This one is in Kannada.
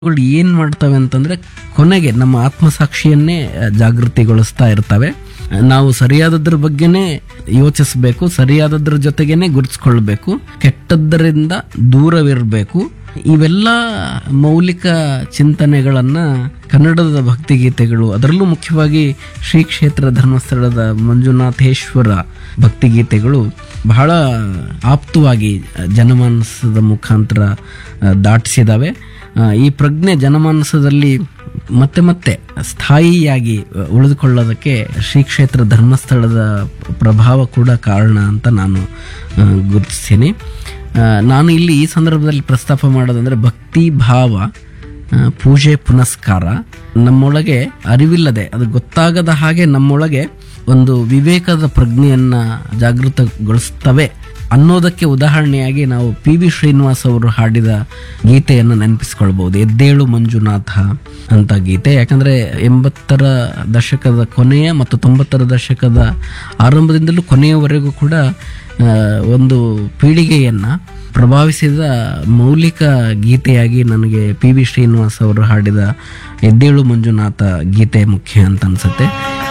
ಗಳು ಏನ್ ಮಾಡ್ತವೆ ಅಂತಂದ್ರೆ ಕೊನೆಗೆ ನಮ್ಮ ಆತ್ಮಸಾಕ್ಷಿಯನ್ನೇ ಆ, ಜಾಗೃತಿಗೊಳಿಸ್ತಾ ಇರ್ತವೆ ನಾವು ಸರಿಯಾದದ್ರ ಬಗ್ಗೆನೇ ಯೋಚಿಸಬೇಕು ಸರಿಯಾದದ್ರ ಜೊತೆಗೇನೆ ಗುರುತಿಸ್ಕೊಳ್ಬೇಕು ಕೆಟ್ಟದ್ದರಿಂದ ದೂರವಿರಬೇಕು ಇವೆಲ್ಲ ಮೌಲಿಕ ಚಿಂತನೆಗಳನ್ನ ಕನ್ನಡದ ಭಕ್ತಿಗೀತೆಗಳು ಅದರಲ್ಲೂ ಮುಖ್ಯವಾಗಿ ಶ್ರೀ ಕ್ಷೇತ್ರ ಧರ್ಮಸ್ಥಳದ ಮಂಜುನಾಥೇಶ್ವರ ಭಕ್ತಿಗೀತೆಗಳು ಬಹಳ ಆಪ್ತವಾಗಿ ಜನಮಾನಸದ ಮುಖಾಂತರ ಆ, ದಾಟಿಸಿದಾವೆ ಆ, ಈ ಪ್ರಜ್ಞೆ ಜನಮಾನಸದಲ್ಲಿ ಮತ್ತೆ ಮತ್ತೆ ಸ್ಥಾಯಿಯಾಗಿ ಆ, ಉಳಿದುಕೊಳ್ಳೋದಕ್ಕೆ ಶ್ರೀ ಕ್ಷೇತ್ರ ಧರ್ಮಸ್ಥಳದ ಪ್ರಭಾವ ಕೂಡ ಕಾರಣ ಅಂತ ನಾನು ಆ, ಗುರುತಿಸ್ತೀನಿ ಆ, ನಾನು ಇಲ್ಲಿ ಈ ಸಂದರ್ಭದಲ್ಲಿ ಪ್ರಸ್ತಾಪ ಮಾಡೋದಂದ್ರೆ ಭಕ್ತಿ ಭಾವ ಆ, ಪೂಜೆ ಪುನಸ್ಕಾರ ನಮ್ಮೊಳಗೆ ಅರಿವಿಲ್ಲದೆ ಅದು ಗೊತ್ತಾಗದ ಹಾಗೆ ನಮ್ಮೊಳಗೆ ಒಂದು ವಿವೇಕದ ಪ್ರಜ್ಞೆಯನ್ನ ಜಾಗೃತಗೊಳಿಸ್ತವೆ ಅನ್ನೋದಕ್ಕೆ ಉದಾಹರಣೆಯಾಗಿ ನಾವು ಪಿ ವಿ ಶ್ರೀನಿವಾಸ್ ಅವರು ಹಾಡಿದ ಗೀತೆಯನ್ನು ನೆನಪಿಸ್ಕೊಳ್ಬಹುದು ಎದ್ದೇಳು ಮಂಜುನಾಥ ಅಂತ ಗೀತೆ ಯಾಕಂದ್ರೆ ಎಂಬತ್ತರ ದಶಕದ ಕೊನೆಯ ಮತ್ತು ತೊಂಬತ್ತರ ದಶಕದ ಆರಂಭದಿಂದಲೂ ಕೊನೆಯವರೆಗೂ ಕೂಡ ಆ, ಒಂದು ಪೀಳಿಗೆಯನ್ನ ಪ್ರಭಾವಿಸಿದ ಮೌಲಿಕ ಗೀತೆಯಾಗಿ ನನಗೆ ಪಿ ವಿ ಶ್ರೀನಿವಾಸ್ ಅವರು ಹಾಡಿದ ಎದ್ದೇಳು ಮಂಜುನಾಥ ಗೀತೆ ಮುಖ್ಯ ಅಂತ ಅನ್ಸುತ್ತೆ